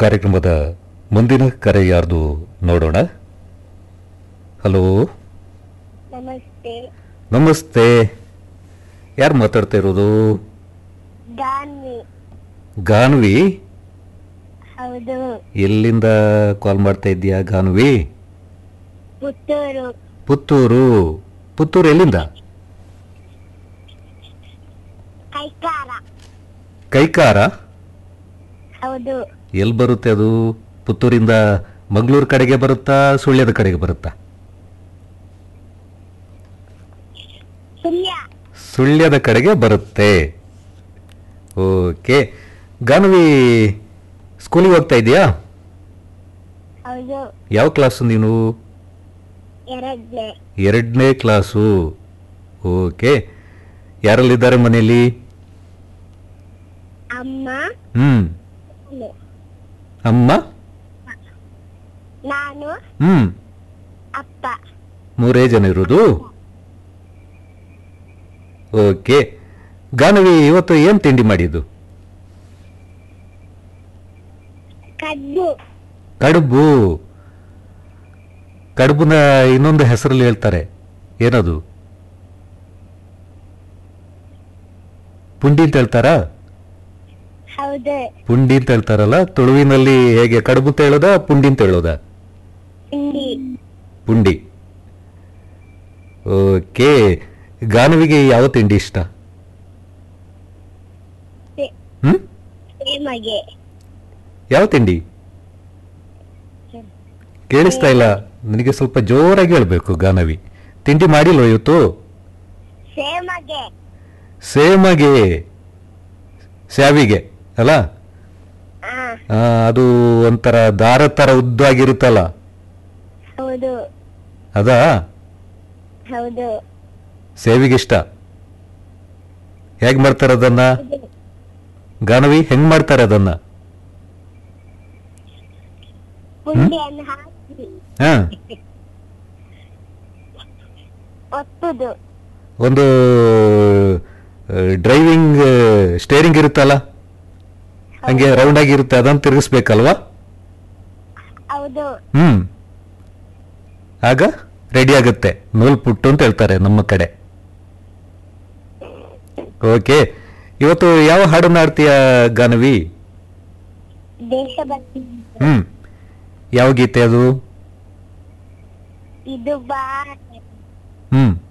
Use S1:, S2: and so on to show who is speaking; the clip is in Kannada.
S1: ಕಾರ್ಯಕ್ರಮದ ಮುಂದಿನ ಕರೆ ಯಾರ್ದು ನೋಡೋಣ ಹಲೋ
S2: ನಮಸ್ತೆ
S1: ನಮಸ್ತೆ ಯಾರು ಮಾತಾಡ್ತಾ ಇರೋದು
S2: ಗಾನ್ವಿ
S1: ಗಾನ್ವಿ
S2: ಹೌದು
S1: ಎಲ್ಲಿಂದ ಕಾಲ್ ಮಾಡ್ತಾ ಇದ್ದೀಯಾ ಗಾನ್ವಿ
S2: ಪುತ್ತೂರು
S1: ಪುತ್ತೂರು ಪುತ್ತೂರು ಎಲ್ಲಿಂದ
S2: ಕೈಕಾರ
S1: ಕೈಕಾರ
S2: ಹೌದು
S1: ಎಲ್ಲಿ ಬರುತ್ತೆ ಅದು ಪುತ್ತೂರಿಂದ ಮಂಗಳೂರು ಕಡೆಗೆ ಬರುತ್ತಾ ಸುಳ್ಯದ ಕಡೆಗೆ ಬರುತ್ತಾ
S2: ಸುಳ್ಯ
S1: ಸುಳ್ಯದ ಕಡೆಗೆ ಬರುತ್ತೆ ಓಕೆ ಗಾನವಿ ಸ್ಕೂಲಿಗೆ ಹೋಗ್ತಾ ಇದೆಯಾ
S2: ಹೌದು
S1: ಯಾವ ಕ್ಲಾಸು ನೀನು
S2: ಎರಡನೇ
S1: ಎರಡನೇ ಕ್ಲಾಸು ಓಕೆ ಯಾರಲ್ಲಿದ್ದಾರೆ ಮನೆಯಲ್ಲಿ
S2: ಅಮ್ಮ
S1: ಹ್ಮ್
S2: ನಾನು.
S1: ಅಮ್ಮ
S2: ನಾನು
S1: ಹ್ಮ್
S2: ಅಪ್ಪ
S1: ಮೂರೇ ಜನ ಇರೋದು ಓಕೆ ಗಾನವಿ ಇವತ್ತು ಏನ್ ತಿಂಡಿ ಮಾಡಿದ್ದು
S2: ಕದ್ದು
S1: ಕಡುಬು ಕಡುಬುನ ಇನ್ನೊಂದು ಹೆಸರಲ್ಲಿ ಹೇಳ್ತಾರೆ ಏನದು ಪುಂಡಿ ಅಂತ ಹೇಳ್ತಾರಾ
S2: ಹೌದು
S1: ಪುಂಡಿ ಅಂತ ಹೇಳ್ತಾರಲ್ಲ ತುಳುವಿನಲ್ಲಿ ಹೇಗೆ ಕಡುಬು ಅಂತ ಹೇಳೋದಾ ಪುಂಡಿ ಅಂತ ಹೇಳೋದಾ
S2: ಹಿಂಡಿ
S1: ಪುಂಡಿ ಓಕೆ ಗಾನವಿಗೆ ಯಾವ ತಿಂಡಿ ಇಷ್ಟ
S2: ಸೇ-
S1: ಹ್ಮ್
S2: ಸೇಮಗೆ
S1: ಯಾವ ತಿಂಡಿ ಕೇಳಿಸ್ತಾ ಇಲ್ಲ ನನಗೆ ಸ್ವಲ್ಪ ಜೋರಾಗಿ ಹೇಳ್ಬೇಕು ಗಾನವಿ ತಿಂಡಿ ಮಾಡಿಲ್ವ ಇವತ್ತು
S2: ಸೇಮಗೆ
S1: ಸೇಮಗೆ ಸ್ಯಾವಿಗೆ ಅಲ್ಲ
S2: ಆ
S1: ಆ, ಅದು ಒಂಥರ ದಾರ ತರ ಉದ್ದಾಗಿರುತ್ತಲ್ಲ
S2: ಹೌದು
S1: ಅದಾ
S2: ಹೌದು
S1: ಸೇವಿಗೆ ಇಷ್ಟ ಹೇಗ್ ಮಾಡ್ತಾರೆ ಅದನ್ನ
S2: ಹೌದು.
S1: ಗಾನವಿ ಹೆಂಗ್ ಮಾಡ್ತಾರೆ ಅದನ್ನ
S2: ಪುಂಡಿಯನ್ನು ಹಾಕಿ
S1: ಹಾ
S2: ಒತ್ತುದು
S1: ಒಂದು ಡ್ರೈವಿಂಗ್ ಸ್ಟೇರಿಂಗ್ ಇರುತ್ತಲ್ಲ ಹಂಗೆ ರೌಂಡ್ ಆಗಿರುತ್ತೆ ಅದನ್ನ ತಿರುಗಿಸ್ಬೇಕಲ್ವಾ
S2: ಹೌದು
S1: ಹ್ಮ್ ಆಗ ರೆಡಿ ಆಗುತ್ತೆ ನೂಲ್ ಪುಟ್ಟು ಅಂತ ಹೇಳ್ತಾರೆ ನಮ್ಮ ಕಡೆ ಓಕೆ ಇವತ್ತು ಯಾವ ಹಾಡನ್ನ ಆಡ್ತೀಯ ಗಾನವಿ
S2: ದೇಶಭಕ್ತಿ
S1: ಹ್ಮ್ ಯಾವ ಗೀತೆ ಅದು
S2: ಇದು ಭಾರತ
S1: ಹ್ಮ್